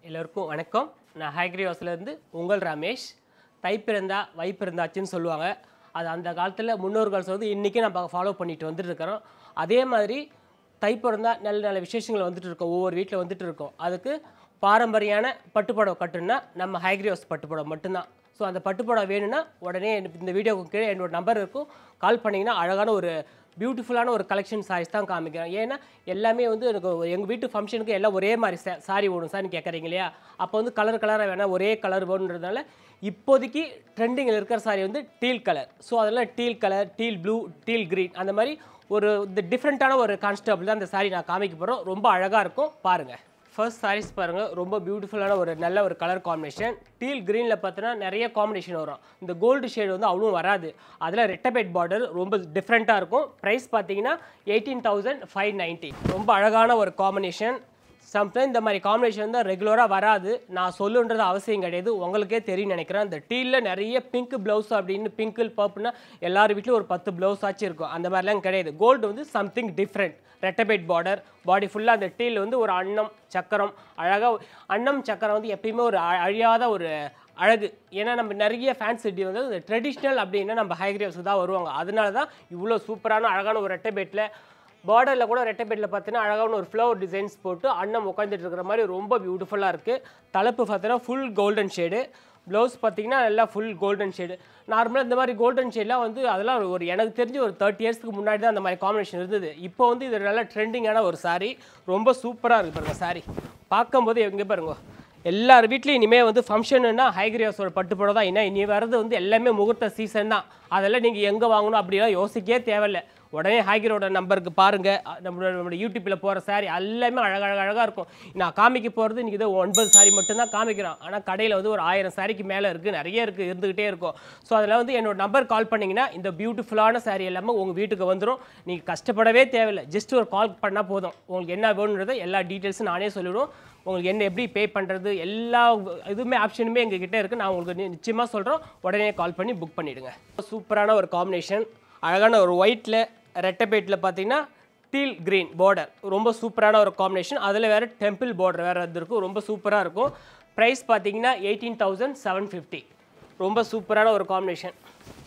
எல்லோருக்கும் வணக்கம் நான் ஹைக்ரி ஹவுஸ்லேருந்து உங்கள் ரமேஷ் தை பிறந்தா வை பிறந்தாச்சுன்னு சொல்லுவாங்க அது அந்த காலத்தில் முன்னோர்கள் சொல்றது இன்றைக்கி நம்ம ஃபாலோ பண்ணிட்டு வந்துட்டு இருக்கிறோம் அதே மாதிரி தை பிறந்தா நல்ல நல்ல விசேஷங்கள் வந்துட்டு இருக்கோம் ஒவ்வொரு வீட்டில் வந்துட்டு இருக்கோம் அதுக்கு பாரம்பரியான பட்டுப்புடவை கட்டுன்னா நம்ம ஹைக்ரி ஹவுஸ் பட்டுப்புடவை மட்டும்தான் ஸோ அந்த பட்டுப்புடவை வேணும்னா உடனே எனக்கு இந்த வீடியோக்கு கீழே என்னோட நம்பர் இருக்கும் கால் பண்ணிங்கன்னா அழகான ஒரு பியூட்டிஃபுல்லான ஒரு கலெக்ஷன் சாரீஸ் தான் காமிக்கிறேன் ஏன்னா எல்லாமே வந்து எனக்கு எங்கள் வீட்டு ஃபங்க்ஷனுக்கு எல்லாம் ஒரே மாதிரி சாரி வேணும் சார்னு கேட்குறீங்க இல்லையா அப்போ வந்து கலர் கலராக வேணால் ஒரே கலர் வேணுன்றதுனால இப்போதைக்கு ட்ரெண்டிங்கில் இருக்கிற சாரி வந்து டீல் கலர் ஸோ அதெல்லாம் teal colour teal blue teal green அந்த மாதிரி ஒரு இந்த டிஃப்ரெண்ட்டான ஒரு கான்ஸ்டபிள் தான் இந்த சாரி நான் காமிக்க போகிறோம் ரொம்ப அழகாக இருக்கும் பாருங்கள் ஃபர்ஸ்ட் சாரீஸ் பாருங்கள் ரொம்ப பியூட்டிஃபுல்லான ஒரு நல்ல ஒரு கலர் காம்பினேஷன் டீல் க்ரீனில் பார்த்தோன்னா நிறைய காம்பினேஷன் வரும் இந்த கோல்டு ஷேடு வந்து அவ்வளோ வராது அதில் ரெட்டபெட் பார்டர் ரொம்ப டிஃப்ரெண்ட்டாக இருக்கும் ப்ரைஸ் பார்த்தீங்கன்னா எயிட்டீன் தௌசண்ட் ஃபைவ் நைன்ட்டி ரொம்ப அழகான ஒரு காம்பினேஷன் சம்டைம் இந்த மாதிரி காம்பினேஷன் தான் ரெகுலராக வராது நான் சொல்லுன்றது அவசியம் கிடையாது உங்களுக்கே தெரியும் நினைக்கிறேன் இந்த டீலில் நிறைய பிங்க் ப்ளவுஸ் அப்படின்னு பிங்கிள் பர்ப்னா எல்லார் வீட்லையும் ஒரு பத்து ப்ளவுஸ் ஆச்சு இருக்கும் அந்த மாதிரிலாம் கிடையாது கோல்டு வந்து சம்திங் டிஃப்ரெண்ட் ரெட்டபெட் பார்டர் பாடி ஃபுல்லாக அந்த டீல் வந்து ஒரு அன்னம் சக்கரம் அழகாக அன்னம் சக்கரம் வந்து எப்பயுமே ஒரு அ- அழியாத ஒரு அழகு ஏன்னா நம்ம நிறைய ஃபேன்ஸ் சிட்டி வந்து இந்த ட்ரெடிஷ்னல் அப்படின்னா நம்ம ஹைக்ரேவ்ஸ் தான் வருவாங்க அதனால தான் இவ்வளோ சூப்பரான அழகான ஒரு ரெட்டபெட்டில் பார்டரில் கூட ரெட்டைபெட்டில் பார்த்தீங்கன்னா அழகான ஒரு ஃப்ளவர் டிசைன்ஸ் போட்டு அன்னம் உட்காந்துட்டு இருக்கிற மாதிரி ரொம்ப பியூட்டிஃபுல்லாக இருக்குது தலைப்பு பார்த்தீங்கன்னா ஃபுல் கோல்டன் ஷேடு ப்ளவுஸ் பார்த்தீங்கன்னா நல்லா ஃபுல் கோல்டன் ஷேடு நார்மலாக இந்த மாதிரி கோல்டன் ஷேட்லாம் வந்து அதெல்லாம் ஒரு எனக்கு தெரிஞ்சு ஒரு தேர்ட்டி இயர்ஸ்க்கு முன்னாடி தான் அந்த மாதிரி காம்பினேஷன் இருந்தது இப்போ வந்து இது நல்ல ட்ரெண்டிங்கான ஒரு saree ரொம்ப சூப்பராக இருக்குது பாருங்க saree பார்க்கும்போது எங்கே பாருங்க எல்லார் வீட்லேயும் இனிமேல் வந்து ஃபங்க்ஷனுன்னா ஹைகிரியாஸோட பட்டுப்புடவை தான் ஏன்னா இனி வர்றது வந்து எல்லாமே முகூர்த்த சீசன் தான் அதெல்லாம் நீங்கள் எங்கே வாங்கணும் அப்படிலாம் யோசிக்கவே தேவையில்லை உடனே ஹைகிரோட நம்பருக்கு பாருங்கள் நம்மளோட நம்மளோட யூடியூப்பில் போகிற saree எல்லாமே அழகாக அழகாக இருக்கும் நான் காமிக்க போகிறது இன்றைக்கி இது ஒன்பது saree மட்டும்தான் காமிக்கிறோம் ஆனால் கடையில் வந்து ஒரு ஆயிரம் சாரிக்கு மேலே இருக்குது நிறைய இருக்குது இருந்துக்கிட்டே இருக்கும் ஸோ அதில் வந்து என்னோட நம்பர் கால் பண்ணிங்கன்னா இந்த பியூட்டிஃபுல்லான saree எல்லாமே உங்கள் வீட்டுக்கு வந்துடும் நீங்கள் கஷ்டப்படவே தேவையில்லை ஜஸ்ட் ஒரு கால் பண்ணால் போதும் உங்களுக்கு என்ன வேணுன்றதை எல்லா டீட்டெயில்ஸும் நானே சொல்லிவிடுவோம் உங்களுக்கு என்ன எப்படி பே பண்ணுறது எல்லா இதுவுமே ஆப்ஷனுமே எங்கள் கிட்டே இருக்குது நான் உங்களுக்கு நி- நிச்சயமா சொல்கிறோம் உடனே கால் பண்ணி புக் பண்ணிவிடுங்க சூப்பரான ஒரு காம்பினேஷன் அழகான ஒரு ஒயிட்டில் ரெட்டப்பேட்டில் பார்த்தீங்கன்னா டீல் கிரீன் பார்டர் ரொம்ப சூப்பரான ஒரு காம்பினேஷன் அதில் வேறு டெம்பிள் பார்டர் வேறு இருக்கும் ரொம்ப சூப்பராக இருக்கும் ப்ரைஸ் பார்த்தீங்கன்னா எயிட்டீன் தௌசண்ட் செவன் ஃபிஃப்டி ரொம்ப சூப்பரான ஒரு காம்பினேஷன்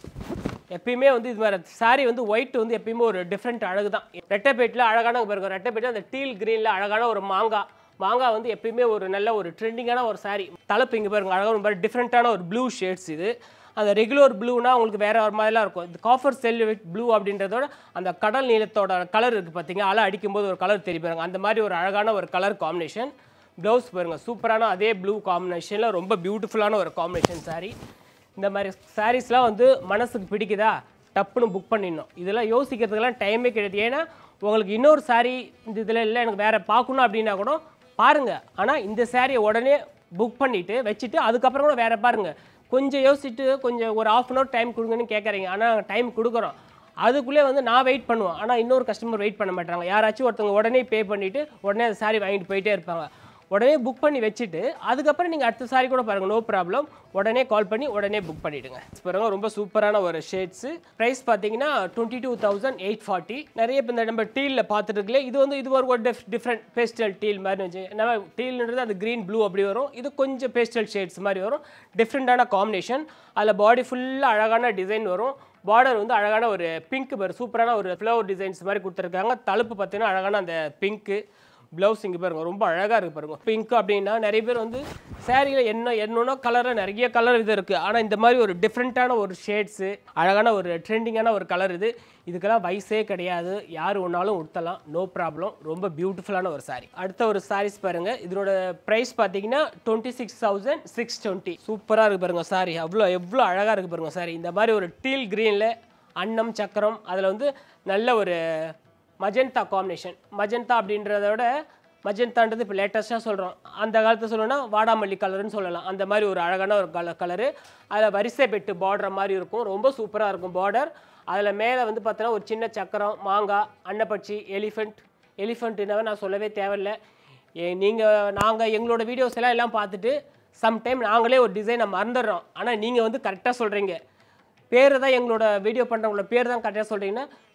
எப்பயுமே வந்து இது மாதிரி saree வந்து ஒயிட் வந்து எப்பயுமே ஒரு டிஃப்ரெண்ட் அழகு தான் ரெட்டைப்பேட்டில் அழகான பாருங்க ரெட்டைப்பேட்டில் அந்த டீல் க்ரீனில் அழகான ஒரு மாங்காய் மாங்காய் வந்து எப்பயுமே ஒரு நல்ல ஒரு ட்ரெண்டிங்கான ஒரு saree தலைப்பு இங்கே பாருங்க அழகான ஒரு டிஃப்ரெண்ட்டான ஒரு ப்ளூ ஷேட்ஸ் இது அந்த ரெகுலர் ப்ளூனா உங்களுக்கு வேற ஒரு மாதிரிலாம் இருக்கும் இந்த காஃபர் செல்வெட் ப்ளூ அப்படின்றதோட அந்த கடல் நீளத்தோட கலர் இருக்குது பார்த்தீங்க அலை அடிக்கும்போது ஒரு கலர் தெரிய பாருங்க அந்த மாதிரி ஒரு அழகான ஒரு கலர் காம்பினேஷன் ப்ளவுஸ் பாருங்க சூப்பரான அதே ப்ளூ காம்பினேஷனில் ரொம்ப பியூட்டிஃபுல்லான ஒரு காம்பினேஷன் saree இந்த மாதிரி சாரீஸ்லாம் வந்து மனசுக்கு பிடிக்குதா டப்புன்னு புக் பண்ணிடணும் இதெல்லாம் யோசிக்கிறதுக்கெல்லாம் டைமே கிடையாது ஏன்னா உங்களுக்கு இன்னொரு saree இந்த இதில் இல்லை எனக்கு வேறு பார்க்கணும் அப்படின்னா கூட பாருங்கள் ஆனால் இந்த சாரியை உடனே புக் பண்ணிவிட்டு வச்சுட்டு அதுக்கப்புறம் கூட வேறு பாருங்கள் கொஞ்சம் யோசிச்சுட்டு கொஞ்சம் ஒரு ஆஃப் அன் ஹவர் டைம் கொடுங்கன்னு கேட்குறீங்க ஆனால் டைம் கொடுக்குறோம் அதுக்குள்ளே வந்து நான் வெயிட் பண்ணுவேன் ஆனால் இன்னொரு கஸ்டமர் வெயிட் பண்ண மாட்டாங்க யாராச்சும் ஒருத்தவங்க உடனே பே பண்ணிவிட்டு உடனே அந்த saree வாங்கிட்டு போயிட்டே இருப்பாங்க உடனே புக் பண்ணி வச்சுட்டு அதுக்கப்புறம் நீங்கள் அடுத்த சாரி கூட பாருங்கள் நோ ப்ராப்ளம் உடனே கால் பண்ணி உடனே புக் பண்ணிவிடுங்க பாருங்க ரொம்ப சூப்பரான ஒரு ஷேட்ஸு ப்ரைஸ் பார்த்தீங்கன்னா twenty two thousand eight forty நிறைய இப்போ இந்த நம்ம டீலில் பார்த்துட்டு இருக்கல இது வந்து இது ஒரு டிஃப் டிஃப்ரெண்ட் பேஸ்டல் டீல் மாதிரி வச்சு நம்ம டீல்ன்றது அது க்ரீன் ப்ளூ அப்படி வரும் இது கொஞ்சம் பேஸ்டல் ஷேட்ஸ் மாதிரி வரும் டிஃப்ரெண்ட்டான காம்பினேஷன் அதில் பாடி ஃபுல்லாக அழகான டிசைன் வரும் பார்டர் வந்து அழகான ஒரு பிங்க் பாரு சூப்பரான ஒரு ஃப்ளவர் டிசைன்ஸ் மாதிரி கொடுத்துருக்காங்க தழுப்பு பார்த்தீங்கன்னா அழகான அந்த பிங்க்கு ப்ளவுஸ் இங்கே பாருங்க ரொம்ப அழகாக இருக்குது பாருங்க பிங்க் அப்படின்னா நிறைய பேர் வந்து சேரீல என்ன என்னென்ன கலரில் நிறைய கலர் இது இருக்குது ஆனால் இந்த மாதிரி ஒரு டிஃப்ரெண்ட்டான ஒரு ஷேட்ஸு அழகான ஒரு ட்ரெண்டிங்கான ஒரு கலர் இது இதுக்கெல்லாம் வயசே கிடையாது யார் ஒன்றாலும் உடுத்தலாம் நோ ப்ராப்ளம் ரொம்ப பியூட்டிஃபுல்லான ஒரு saree அடுத்த ஒரு sarees பாருங்க இதனோட ப்ரைஸ் பார்த்தீங்கன்னா twenty six thousand six twenty சூப்பராக இருக்குது பாருங்க saree அவ்வளோ எவ்வளோ அழகாக இருக்குது பாருங்க saree இந்த மாதிரி ஒரு டீல் க்ரீனில் அன்னம் சக்கரம் அதில் வந்து நல்ல ஒரு மஜந்தா காம்பினேஷன் மஜந்தா அப்படின்றத விட மஜந்தான்றது இப்போ லேட்டஸ்ட்டாக சொல்கிறோம் அந்த காலத்தை சொல்லணும்னா வாடாமல்லி கலர்னு சொல்லலாம் அந்த மாதிரி ஒரு அழகான ஒரு கலர் கலரு அதில் வரிசை பெட்டு பார்டர் மாதிரி இருக்கும் ரொம்ப சூப்பராக இருக்கும் பார்டர் அதில் மேலே வந்து பார்த்தோன்னா ஒரு சின்ன சக்கரம் மாங்காய் அன்னப்பட்சி எலிஃபெண்ட் எலிஃபெண்ட்னாவே நான் சொல்லவே தேவையில்லை நீங்கள் நாங்கள் எங்களோட வீடியோஸ் எல்லாம் எல்லாம் பார்த்துட்டு சம்டைம் நாங்களே ஒரு டிசைனை மறந்துடுறோம் ஆனால் நீங்கள் வந்து கரெக்டாக சொல்கிறீங்க பேர் தான் எங்களோட வீடியோ பண்ணுறவங்களோட பேர் தான் கரெக்டாக சொல்கிறீங்கன்னா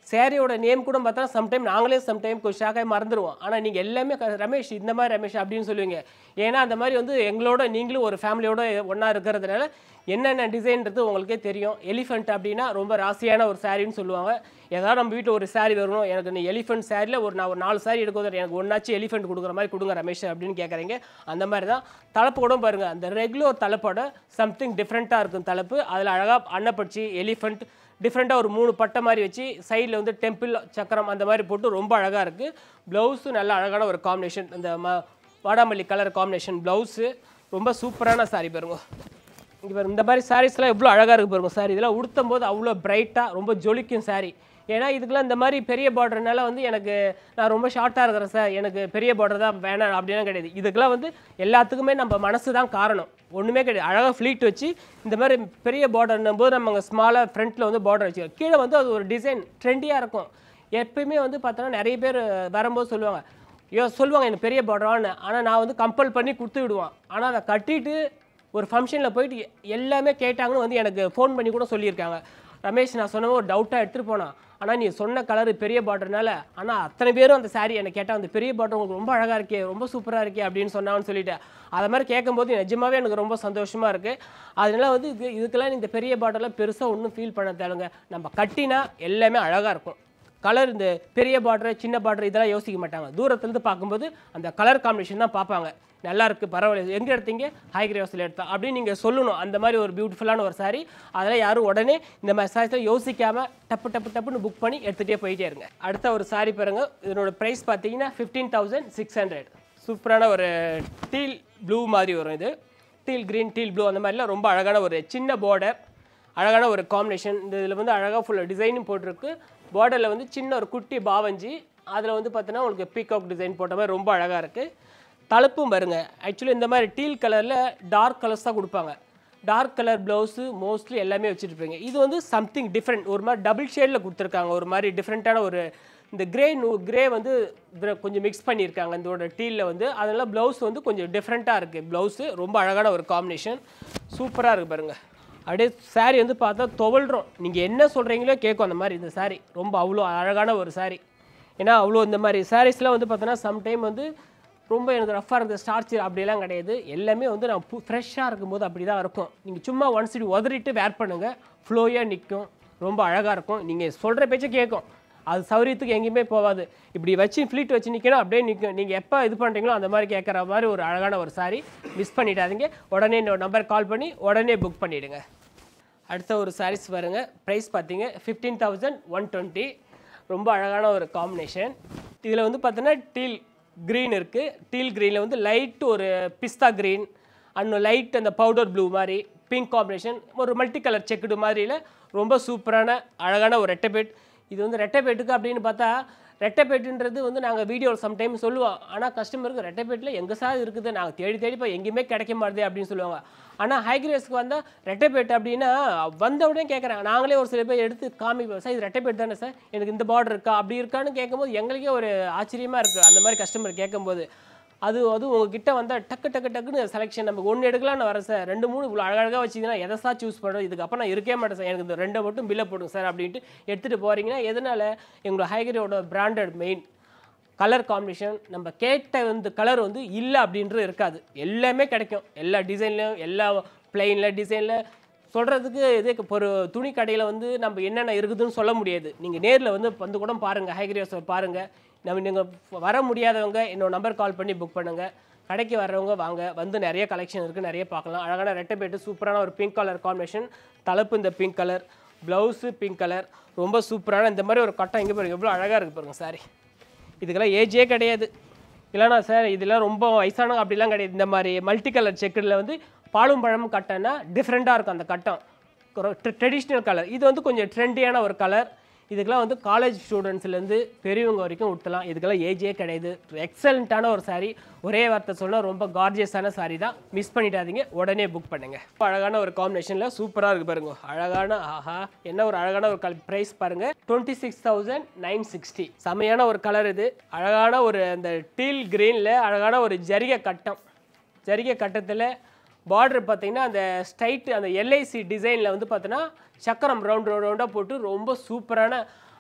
சேரீயோட நேம் கூட பார்த்தா சம்டைம் நாங்களே சம்டைம் ஷாக்காக மறந்துடுவோம் ஆனால் நீங்கள் எல்லாமே க- ரமேஷ் இந்த மாதிரி ரமேஷ் அப்படின்னு சொல்லுவீங்க ஏன்னா அந்த மாதிரி வந்து எங்களோட நீங்களும் ஒரு ஃபேமிலியோட ஒன்றா இருக்கிறதுனால என்னென்ன டிசைன்றது உங்களுக்கே தெரியும் எலிஃபெண்ட் அப்படின்னா ரொம்ப ராசியான ஒரு சாரின்னு சொல்லுவாங்க ஏதாவது நம்ம வீட்டில் ஒரு saree வரணும் எனக்கு இந்த எலிஃபெண்ட் சாரியில் ஒரு நான் ஒரு நாலு saree எடுக்கும் எனக்கு ஒன்றாச்சும் எலிஃபெண்ட் கொடுக்குற மாதிரி கொடுங்க ரமேஷ் அப்படின்னு கேட்குறீங்க அந்த மாதிரி தான் தலைப்பு கூட பாருங்கள் அந்த ரெகுலர் தலைப்போட சம்திங் டிஃப்ரெண்ட்டாக இருக்கும் தலைப்பு அதில் அழகாக அன்னப்பட்சி எலிஃபெண்ட் டிஃப்ரெண்ட்டாக ஒரு மூணு பட்டை மாதிரி வச்சு சைடில் வந்து டெம்பிள் சக்கரம் அந்த மாதிரி போட்டு ரொம்ப அழகாக இருக்குது ப்ளவுஸும் நல்ல அழகான ஒரு காம்பினேஷன் இந்த ம வாடாமல்லி கலர் காம்பினேஷன் ப்ளவுஸு ரொம்ப சூப்பரான saree பாருங்க இங்கே பாருங்க இந்த மாதிரி சாரீஸ்லாம் எவ்வளோ அழகாக இருக்கு பாருங்க சாரி இதெல்லாம் உடுத்தும் போது அவ்வளோ பிரைட்டாக ரொம்ப ஜொலிக்கும் saree ஏன்னா இதுக்கெல்லாம் இந்த மாதிரி பெரிய பார்டர்னால வந்து எனக்கு நான் ரொம்ப ஷார்ட்டாக இருக்கிறேன் சார் எனக்கு பெரிய பார்டர் தான் வேணாம் அப்படிலாம் கிடையாது இதுக்கெல்லாம் வந்து எல்லாத்துக்குமே நம்ம மனசு தான் காரணம் ஒன்றுமே கிடையாது அழகாக ஃப்ளீட் வச்சு இந்த மாதிரி பெரிய பார்டர்னும் போது நம்ம ஸ்மாலாக ஃப்ரண்ட்டில் வந்து பார்டர் வச்சுக்கோம் கீழே வந்து அது ஒரு டிசைன் ட்ரெண்டியாக இருக்கும் எப்பயுமே வந்து பார்த்தோன்னா நிறைய பேர் வரும்போது சொல்லுவாங்க ஐயோ சொல்லுவாங்க எனக்கு பெரிய பார்டரான்னு ஆனால் நான் வந்து கம்பல் பண்ணி கொடுத்து விடுவான் ஆனால் அதை கட்டிட்டு ஒரு ஃபங்க்ஷனில் போயிட்டு எ- எல்லாமே கேட்டாங்கன்னு வந்து எனக்கு ஃபோன் பண்ணி கூட சொல்லியிருக்காங்க ரமேஷ் நான் சொன்னவோ ஒரு டவுட்டாக எடுத்துகிட்டு போனான் ஆனால் நீ சொன்ன கலர் பெரிய பார்டர்னால ஆனால் அத்தனை பேரும் அந்த saree என்னை கேட்டால் அந்த பெரிய பார்டர் உங்களுக்கு ரொம்ப அழகாக இருக்கே ரொம்ப சூப்பராக இருக்கே அப்படின்னு சொன்னான்னு சொல்லிட்டு அதை மாதிரி கேட்கும்போது நிஜமாவே எனக்கு ரொம்ப சந்தோஷமாக இருக்குது அதனால வந்து இது இதுக்கெல்லாம் இந்த பெரிய பார்டர்லாம் பெருசாக ஒன்றும் ஃபீல் பண்ண தேவைங்க நம்ம கட்டினா எல்லாமே அழகாக இருக்கும் கலர் இந்த பெரிய பார்டர் சின்ன பார்டர் இதெல்லாம் யோசிக்க மாட்டாங்க தூரத்துலேருந்து பார்க்கும்போது அந்த கலர் காம்பினேஷன் தான் பார்ப்பாங்க நல்லா இருக்கு பரவாயில்ல எங்கே எடுத்தீங்க ஹைகிரி ஹவுஸில் எடுத்தோம் அப்படின்னு நீங்கள் சொல்லணும் அந்த மாதிரி ஒரு பியூட்டிஃபுல்லான ஒரு saree அதெல்லாம் யாரும் உடனே இந்த மாதிரி சாரீஸில் யோசிக்காமல் டப்பு டப்பு டப்புன்னு புக் பண்ணி எடுத்துகிட்டே போயிட்டே இருங்க அடுத்த ஒரு saree பாருங்க இதனோட ப்ரைஸ் பார்த்தீங்கன்னா ஃபிஃப்டீன் தௌசண்ட் சிக்ஸ் ஹண்ட்ரட் சூப்பரான ஒரு டீல் ப்ளூ மாதிரி வரும் இது டீல் க்ரீன் டீல் ப்ளூ அந்த மாதிரிலாம் ரொம்ப அழகான ஒரு சின்ன பார்டர் அழகான ஒரு காம்பினேஷன் இந்த இதில் வந்து அழகாக ஃபுல்லாக டிசைனும் போட்டிருக்கு பார்டரில் வந்து சின்ன ஒரு குட்டி பாவஞ்சி அதில் வந்து பார்த்தீங்கன்னா உங்களுக்கு பீகாக் டிசைன் போட்ட மாதிரி ரொம்ப அழகாக இருக்குது தழுப்பும் பாருங்க ஆக்சுவலி இந்த மாதிரி டீல் கலரில் டார்க் கலர்ஸ் தான் கொடுப்பாங்க டார்க் கலர் ப்ளவுஸு மோஸ்ட்லி எல்லாமே வச்சுருப்பீங்க இது வந்து சம்திங் டிஃப்ரெண்ட் ஒரு மாதிரி டபுள் ஷேடில் கொடுத்துருக்காங்க ஒரு மாதிரி டிஃப்ரெண்ட்டான ஒரு இந்த கிரே நூ கிரே வந்து இதுல கொஞ்சம் மிக்ஸ் பண்ணியிருக்காங்க இதோட டீலில் வந்து அதனால ப்ளவுஸ் வந்து கொஞ்சம் டிஃப்ரெண்ட்டாக இருக்குது ப்ளவுஸு ரொம்ப அழகான ஒரு காம்பினேஷன் சூப்பராக இருக்குது பாருங்கள் அப்படியே saree வந்து பார்த்தா துவள்றோம் நீங்கள் என்ன சொல்கிறீங்களோ கேட்கும் அந்த மாதிரி இந்த saree ரொம்ப அவ்வளோ அழகான ஒரு saree ஏன்னா அவ்வளோ இந்த மாதிரி சாரீஸ்லாம் வந்து பார்த்தோன்னா சம்டைம் வந்து ரொம்ப எனக்கு ரஃப்பாக இருக்குது ஸ்டார்ச் அப்படிலாம் கிடையாது எல்லாமே வந்து நான் பு ஃப்ரெஷ்ஷாக இருக்கும்போது அப்படி தான் இருக்கும் நீங்கள் சும்மா ஒன் சைடு உதறிட்டு வேர் பண்ணுங்கள் ஃப்ளோயாக நிற்கும் ரொம்ப அழகாக இருக்கும் நீங்கள் சொல்கிற பேச்சை கேட்கும் அது சௌரியத்துக்கு எங்கேயுமே போகாது இப்படி வச்சு ஃப்ளீட் வச்சு நிற்கணும் அப்படியே நிற்கும் நீங்கள் எப்போ இது பண்ணுறீங்களோ அந்த மாதிரி கேட்குற மாதிரி ஒரு அழகான ஒரு saree மிஸ் பண்ணிடாதீங்க உடனே இந்த நம்பர் கால் பண்ணி உடனே புக் பண்ணிவிடுங்க அடுத்த ஒரு சாரீஸ் பாருங்க ப்ரைஸ் பார்த்தீங்க ஃபிஃப்டீன் தௌசண்ட் ஒன் டுவெண்ட்டி ரொம்ப அழகான ஒரு காம்பினேஷன் இதில் வந்து பார்த்தீங்கன்னா டீல் க்ரீன் இருக்குது டீல் க்ரீனில் வந்து லைட் ஒரு பிஸ்தா க்ரீன் அண்ட் லைட் அந்த பவுடர் ப்ளூ மாதிரி பிங்க் காம்பினேஷன் ஒரு மல்டி கலர் செக்குடு மாதிரியில் ரொம்ப சூப்பரான அழகான ஒரு ரெட்டைபேட் இது வந்து ரெட்டைபேட்டுக்கு அப்படின்னு பார்த்தா ரெட்டைப்பேட்டுன்றது வந்து நாங்கள் வீடியோவில் சம்டைம் சொல்லுவோம் ஆனால் கஸ்டமருக்கு ரெட்டைப்பேட்டில் எங்கே சார் இருக்குது நாங்கள் தேடி தேடி போய் எங்கேயுமே கிடைக்க மாட்டுது அப்படின்னு சொல்லுவாங்க ஆனால் ஹைக்ரேஸ்க்கு வந்தால் ரெட்டைப்பேட் அப்படின்னா வந்த உடனே கேட்குறாங்க நாங்களே ஒரு சில பேர் எடுத்து காமிப்போம் சார் இது ரெட்டைப்பேட் தானே சார் எனக்கு இந்த பார்டர் இருக்கா அப்படி இருக்கான்னு கேட்கும்போது எங்களுக்கே ஒரு ஆச்சரியமாக இருக்குது அந்த மாதிரி கஸ்டமர் கேட்கும்போது அது அது உங்ககிட்ட வந்தால் டக்கு டக்கு டக்குன்னு செலெக்ஷன் நம்ம ஒன்று எடுக்கலாம்னு வரேன் சார் ரெண்டு மூணு இவ்வளோ அழகழகாக வச்சிங்கன்னா எதை சார் சூஸ் பண்ணுறது இதுக்கப்புறம் நான் இருக்கே மாட்டேன் சார் எனக்கு இந்த ரெண்டை மட்டும் பில்லை போடுங்க சார் அப்படின்ட்டு எடுத்துகிட்டு போகிறீங்கன்னா எதனால் எங்களோட ஹைகரியோட பிராண்டட் மெயின் கலர் காம்பினேஷன் நம்ம கேட்ட வந்து கலர் வந்து இல்லை அப்படின்றது இருக்காது எல்லாமே கிடைக்கும் எல்லா டிசைன்லையும் எல்லா பிளெயினில் டிசைனில் சொல்கிறதுக்கு இது இப்போ ஒரு துணி கடையில் வந்து நம்ம என்னென்ன இருக்குதுன்னு சொல்ல முடியாது நீங்கள் நேரில் வந்து வந்து கூட பாருங்கள் ஹைகிரியோஸ் பாருங்கள் நம்ம நீங்கள் வர முடியாதவங்க என்னோட நம்பர் கால் பண்ணி புக் பண்ணுங்கள் கடைக்கு வர்றவங்க வாங்க வந்து நிறைய கலெக்ஷன் இருக்குது நிறைய பார்க்கலாம் அழகான ரெட்டை பேட்டு சூப்பரான ஒரு பிங்க் கலர் காம்பினேஷன் தலைப்பு இந்த pink colour blouse pink colour ரொம்ப சூப்பரான இந்த மாதிரி ஒரு கட்டம் இங்கே பாருங்க எவ்வளோ அழகாக இருக்குது பாருங்க சாரி இதுக்கெல்லாம் ஏஜே கிடையாது இல்லைனா சார் இதெல்லாம் ரொம்ப வயசானவங்க அப்படிலாம் கிடையாது இந்த மாதிரி மல்டி கலர் செக்குடில் வந்து பாலும் பழமும் கட்டம்னா டிஃப்ரெண்ட்டாக இருக்கும் அந்த கட்டம் ட்ரெடிஷ்னல் கலர் இது வந்து கொஞ்சம் ட்ரெண்டியான ஒரு கலர் இதுக்கெல்லாம் வந்து காலேஜ் ஸ்டூடெண்ட்ஸ்லேருந்து பெரியவங்க வரைக்கும் உடுத்தலாம் இதுக்கெல்லாம் ஏஜே கிடையாது எக்ஸலண்ட்டான ஒரு saree ஒரே வார்த்தை சொன்னால் ரொம்ப கார்ஜியஸான saree தான் மிஸ் பண்ணிடாதீங்க உடனே புக் பண்ணுங்க ரொம்ப அழகான ஒரு காம்பினேஷனில் சூப்பராக இருக்கு பாருங்க அழகான ஆஹா என்ன ஒரு அழகான ஒரு கல் ப்ரைஸ் பாருங்க twenty six thousand nine sixty செமையான ஒரு கலர் இது அழகான ஒரு அந்த டீல் கிரீனில் அழகான ஒரு ஜரிகை கட்டம் ஜரிகை கட்டத்தில் பார்டர் பார்த்தீங்கன்னா அந்த ஸ்ட்ரைட் அந்த எல்ஐசி டிசைனில் வந்து பார்த்தீங்கன்னா சக்கரம் ரவுண்ட் ரவுண்டாக போட்டு ரொம்ப சூப்பரான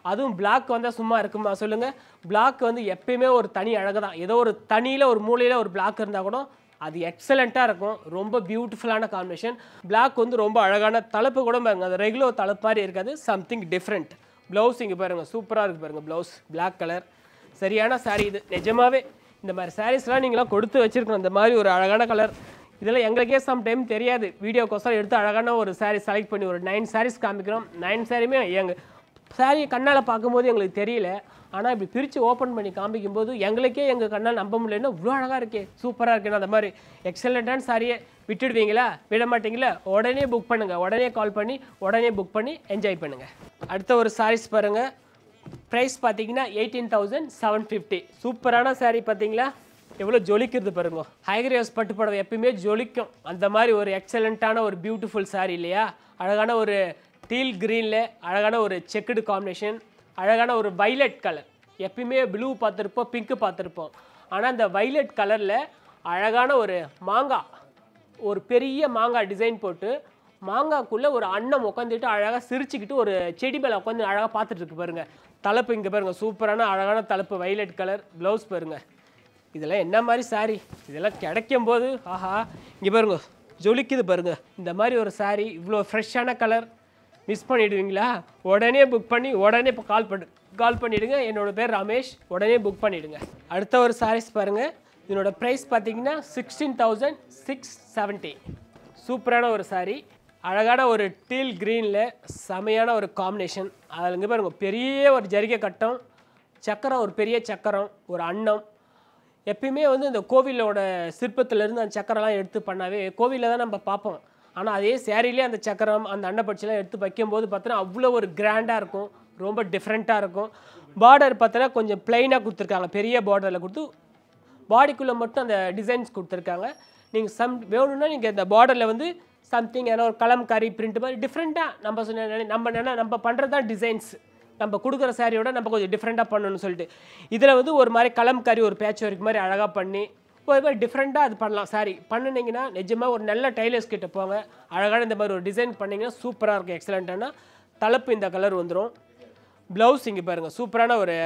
அதுவும் Black வந்தால் சும்மா இருக்குமா சொல்லுங்கள் Black வந்து எப்பயுமே ஒரு தனி அழகு தான் ஏதோ ஒரு தனியில் ஒரு மூலையில் ஒரு Black இருந்தால் கூட அது எக்ஸலண்ட்டாக இருக்கும் ரொம்ப பியூட்டிஃபுல்லான காம்பினேஷன் Black வந்து ரொம்ப அழகான தலைப்பு கூட பாருங்க அது ரெகுலர் தலைப்பு மாதிரி இருக்காது சம்திங் டிஃப்ரெண்ட் ப்ளவுஸ் இங்கே பாருங்கள் சூப்பராக இருக்குது பாருங்கள் ப்ளவுஸ் Black கலர் சரியான saree இது நிஜமாவே இந்த மாதிரி சாரீஸ்லாம் நீங்களாம் கொடுத்து வச்சிருக்கணும் இந்த மாதிரி ஒரு அழகான கலர் இதெல்லாம் எங்களுக்கே சம் டைம் தெரியாது வீடியோக்கோசரம் எடுத்து அழகான ஒரு saree செலக்ட் பண்ணி ஒரு நைன் sarees காமிக்கிறோம் நைன் சாரியுமே எங்கள் சாரியை கண்ணால் பார்க்கும்போது எங்களுக்கு தெரியல ஆனால் இப்படி பிரித்து ஓப்பன் பண்ணி காமிக்கும்போது எங்களுக்கே எங்கள் கண்ணால் நம்ப முடியலன்னா இவ்வளோ அழகாக இருக்கே சூப்பராக இருக்குன்னு அந்த மாதிரி எக்ஸலண்ட்டான சாரியை விட்டுடுவீங்களா விட மாட்டீங்களா உடனே புக் பண்ணுங்கள் உடனே கால் பண்ணி உடனே புக் பண்ணி என்ஜாய் பண்ணுங்கள் அடுத்த ஒரு சாரீஸ் பாருங்கள் ப்ரைஸ் பார்த்தீங்கன்னா எயிட்டீன் தௌசண்ட் செவன் ஃபிஃப்டி சூப்பரான saree பார்த்தீங்களா எவ்வளோ ஜொலிக்கிறது பாருங்க ஹைகிரியாஸ் பட்டு புடவை எப்பயுமே ஜொலிக்கும் அந்த மாதிரி ஒரு எக்ஸலண்ட்டான ஒரு பியூட்டிஃபுல் saree இல்லையா அழகான ஒரு டீல் க்ரீனில் அழகான ஒரு செக்குடு காம்பினேஷன் அழகான ஒரு வைலட் கலர் எப்பயுமே ப்ளூ பார்த்துருப்போம் பிங்க்கு பார்த்துருப்போம் ஆனால் அந்த வைலட் கலரில் அழகான ஒரு மாங்காய் ஒரு பெரிய மாங்காய் டிசைன் போட்டு மாங்காய்க்குள்ளே ஒரு அன்னம் உட்காந்துட்டு அழகாக சிரிச்சுக்கிட்டு ஒரு செடி மேலே உட்காந்து அழகாக பார்த்துட்டு இருக்கு பாருங்க தலைப்பு இங்கே பாருங்க சூப்பரான அழகான தலைப்பு வைலட் கலர் ப்ளவுஸ் பாருங்க இதெல்லாம் என்ன மாதிரி saree இதெல்லாம் கிடைக்கும் போது ஆஹா இங்கே பாருங்க ஜொலிக்குது பாருங்க இந்த மாதிரி ஒரு saree இவ்வளோ ஃப்ரெஷ்ஷான கலர் மிஸ் பண்ணிடுவீங்களா உடனே புக் பண்ணி உடனே இப்போ கால் பண்ணு கால் பண்ணிவிடுங்க என்னோட பேர் ரமேஷ் உடனே புக் பண்ணிவிடுங்க அடுத்த ஒரு sarees பாருங்கள் இதனோட ப்ரைஸ் பார்த்தீங்கன்னா சிக்ஸ்டீன் தௌசண்ட் சிக்ஸ் செவன்ட்டி சூப்பரான ஒரு saree அழகான ஒரு டீல் க்ரீனில் செமையான ஒரு காம்பினேஷன் அதில் இங்கே பாருங்க பெரிய ஒரு ஜரிகை கட்டம் சக்கரம் ஒரு பெரிய சக்கரம் ஒரு அன்னம் எப்பயுமே வந்து இந்த கோவிலோட சிற்பத்திலேருந்து அந்த சக்கரம்லாம் எடுத்து பண்ணாவே கோவிலில் தான் நம்ம பார்ப்போம் ஆனால் அதே சேரீலே அந்த சக்கரம் அந்த அன்னப்பட்சிலாம் எடுத்து வைக்கும்போது பார்த்தோன்னா அவ்வளோ ஒரு கிராண்டாக இருக்கும் ரொம்ப டிஃப்ரெண்ட்டாக இருக்கும் பார்டர் பார்த்தோன்னா கொஞ்சம் பிளைனாக கொடுத்துருக்காங்க பெரிய பார்டரில் கொடுத்து பாடிக்குள்ளே மட்டும் அந்த டிசைன்ஸ் கொடுத்துருக்காங்க நீங்கள் சம் வேணும்னா நீங்கள் இந்த பார்டரில் வந்து சம்திங் ஏன்னா ஒரு கலம்காரி பிரிண்ட் மாதிரி டிஃப்ரெண்ட்டாக நம்ம சொன்ன நம்ம என்ன நம்ம பண்ணுறது தான் டிசைன்ஸ் நம்ம கொடுக்குற சாரியோட நம்ம கொஞ்சம் டிஃப்ரெண்ட்டாக பண்ணணும்னு சொல்லிட்டு இதில் வந்து ஒரு மாதிரி கலம்காரி ஒரு பேட்ச் ஒர்க் மாதிரி அழகாக பண்ணி ஒரு மாதிரி டிஃப்ரெண்ட்டாக அது பண்ணலாம் சாரி பண்ணுனீங்கன்னா நிஜமாக ஒரு நல்ல டைலர்ஸ் கிட்ட போங்க அழகான இந்த மாதிரி ஒரு டிசைன் பண்ணிங்கன்னா சூப்பராக இருக்கும் எக்ஸலண்ட்டான தலைப்பு இந்த கலர் வந்துடும் ப்ளவுஸ் இங்கே பாருங்கள் சூப்பரான ஒரு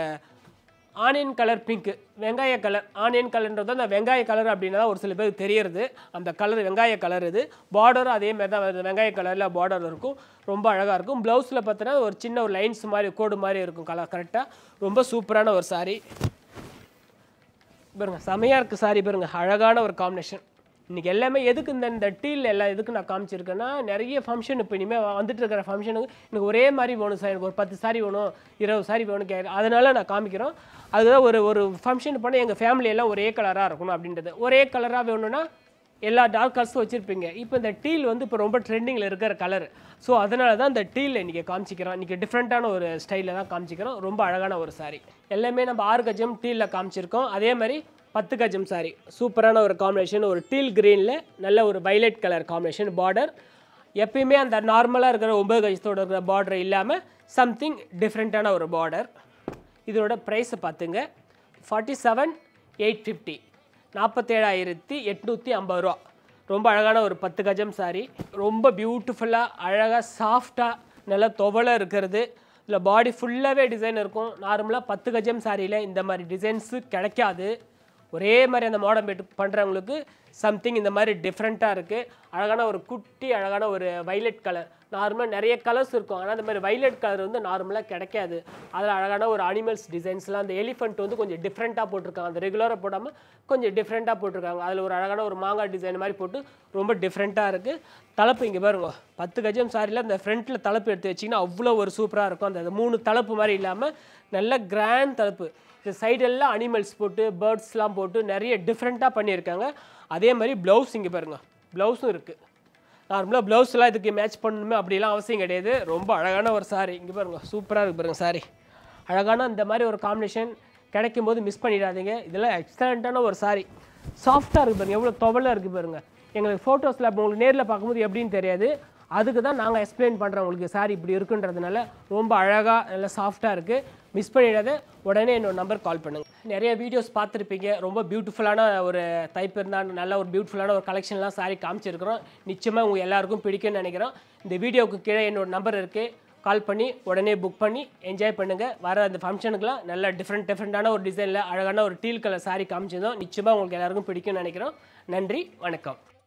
ஆனியன் கலர் பிங்க் வெங்காய கலர் ஆனியன் கலர்ன்றது அந்த வெங்காய கலர் அப்படின்னா தான் ஒரு சில பேருக்கு தெரியறது அந்த கலர் வெங்காய கலர் இது பார்டரும் அதே மாதிரி தான் வருது வெங்காய கலரில் பார்டர் இருக்கும் ரொம்ப அழகாக இருக்கும் ப்ளவுஸில் பார்த்தீங்கன்னா ஒரு சின்ன ஒரு லைன்ஸ் மாதிரி கோடு மாதிரி இருக்கும் கலர் கரெக்டாக ரொம்ப சூப்பரான ஒரு saree பாருங்க செமையாக இருக்குது சாரி பாருங்க அழகான ஒரு காம்பினேஷன் இன்னைக்கு எல்லாமே எதுக்கு இந்த இந்த டீல் எல்லாம் எதுக்கு நான் காமிச்சிருக்கேன்னா நிறைய ஃபங்க்ஷன் இப்போ இனிமேல் வந்துட்டு இருக்கிற ஃபங்க்ஷனுக்கு எனக்கு ஒரே மாதிரி வேணும் சார் எனக்கு ஒரு பத்து சாரி வேணும் இருபது சாரி வேணும் கே அதனால நான் காமிக்கிறோம் அதுதான் ஒரு ஒரு ஃபங்க்ஷன் பண்ண எங்கள் ஃபேமிலி எல்லாம் ஒரே கலராக இருக்கணும் அப்படின்றது ஒரே கலராக வேணும்னா எல்லா டார்க் கலர்ஸும் வச்சுருப்பீங்க இப்போ இந்த டீல் வந்து இப்போ ரொம்ப ட்ரெண்டிங்கில் இருக்கிற கலர் ஸோ அதனால தான் இந்த டீல் இன்றைக்கி காமிச்சிக்கிறோம் இன்றைக்கி டிஃப்ரெண்ட்டான ஒரு ஸ்டைலில் தான் காமிச்சிக்கிறோம் ரொம்ப அழகான ஒரு saree எல்லாமே நம்ம ஆறு கஜம் டீலில் காமிச்சிருக்கோம் அதே மாதிரி பத்து கஜம் saree சூப்பரான ஒரு காம்பினேஷன் ஒரு டீல் க்ரீனில் நல்ல ஒரு வைலட் கலர் காம்பினேஷன் பார்டர் எப்பயுமே அந்த நார்மலாக இருக்கிற ஒன்பது கஜத்தோட இருக்கிற பார்டர் இல்லாமல் சம்திங் டிஃப்ரெண்ட்டான ஒரு பார்டர் இதோட ப்ரைஸை பார்த்துங்க ஃபார்ட்டி செவன் எயிட் ஃபிஃப்டி நாற்பத்தேழாயிரத்தி எட்நூற்றி ஐம்பது ரூபா ரொம்ப அழகான ஒரு பத்து கஜம் saree ரொம்ப பியூட்டிஃபுல்லாக அழகாக சாஃப்டாக நல்லா துவலை இருக்கிறது இதில் பாடி ஃபுல்லாகவே டிசைன் இருக்கும் நார்மலாக பத்து கஜம் சாரியில் இந்த மாதிரி டிசைன்ஸு கிடைக்காது ஒரே மாதிரி அந்த மாடர்ன் பெட் பண்ணுறவங்களுக்கு சம்திங் இந்த மாதிரி டிஃப்ரெண்ட்டாக இருக்குது அழகான ஒரு குட்டி அழகான ஒரு வைலட் கலர் நார்மலாக நிறைய கலர்ஸ் இருக்கும் ஆனால் அந்த மாதிரி வைலட் கலர் வந்து நார்மலாக கிடைக்காது அதில் அழகான ஒரு அனிமல்ஸ் டிசைன்ஸ்லாம் அந்த எலிஃபெண்ட் வந்து கொஞ்சம் டிஃப்ரெண்ட்டாக போட்டிருக்காங்க அந்த ரெகுலராக போடாமல் கொஞ்சம் டிஃப்ரெண்ட்டாக போட்டிருக்காங்க அதில் ஒரு அழகான ஒரு மாங்காய் டிசைன் மாதிரி போட்டு ரொம்ப டிஃப்ரெண்ட்டாக இருக்குது தலைப்பு இங்கே பாருங்க பத்து கஜம் சாரியில் அந்த ஃப்ரண்ட்டில் தலைப்பு எடுத்து வச்சிங்கன்னா அவ்வளோ ஒரு சூப்பராக இருக்கும் அந்த மூணு தலைப்பு மாதிரி இல்லாமல் நல்ல கிராண்ட் தலைப்பு இந்த சைடெல்லாம் அனிமல்ஸ் போட்டு பேர்ட்ஸ்லாம் போட்டு நிறைய டிஃப்ரெண்ட்டாக பண்ணியிருக்காங்க அதே மாதிரி ப்ளவுஸ் இங்கே பாருங்கள் ப்ளவுஸும் இருக்குது நார்மலாக ப்ளவுஸ்லாம் இதுக்கு மேட்ச் பண்ணணுமே அப்படிலாம் அவசியம் கிடையாது ரொம்ப அழகான ஒரு saree இங்கே பாருங்க சூப்பராக இருக்கு பாருங்க saree அழகான இந்த மாதிரி ஒரு காம்பினேஷன் கிடைக்கும் போது மிஸ் பண்ணிடாதீங்க இதெல்லாம் எக்ஸலண்ட்டான ஒரு saree சாஃப்டாக இருக்குது பாருங்க எவ்வளோ துவலாக இருக்குது பாருங்க எங்களுக்கு ஃபோட்டோஸில் உங்களுக்கு நேரில் பார்க்கும்போது எப்படின்னு தெரியாது அதுக்கு தான் நாங்கள் எக்ஸ்பிளைன் பண்ணுறோம் உங்களுக்கு saree இப்படி இருக்குன்றதுனால ரொம்ப அழகாக நல்லா சாஃப்டாக இருக்குது மிஸ் பண்ணிடாத உடனே என்னோட நம்பர் கால் பண்ணுங்க நிறைய வீடியோஸ் பார்த்துருப்பீங்க ரொம்ப பியூட்டிஃபுல்லான ஒரு டைப் இருந்தால் நல்ல ஒரு பியூட்டிஃபுல்லான ஒரு கலெக்ஷன்லாம் saree காமிச்சிருக்கிறோம் நிச்சயமாக உங்கள் எல்லாருக்கும் பிடிக்கும்னு நினைக்கிறோம் இந்த வீடியோவுக்கு கீழே என்னோட நம்பர் இருக்குது கால் பண்ணி உடனே புக் பண்ணி என்ஜாய் பண்ணுங்கள் வர அந்த ஃபங்க்ஷனுக்குலாம் நல்ல டிஃப்ரெண்ட் டிஃப்ரெண்ட்டான ஒரு டிசைனில் அழகான ஒரு டீல் கலர் saree காமிச்சிருந்தோம் நிச்சயமாக உங்களுக்கு எல்லாருக்கும் பிடிக்கும்னு நினைக்கிறோம் நன்றி வணக்கம்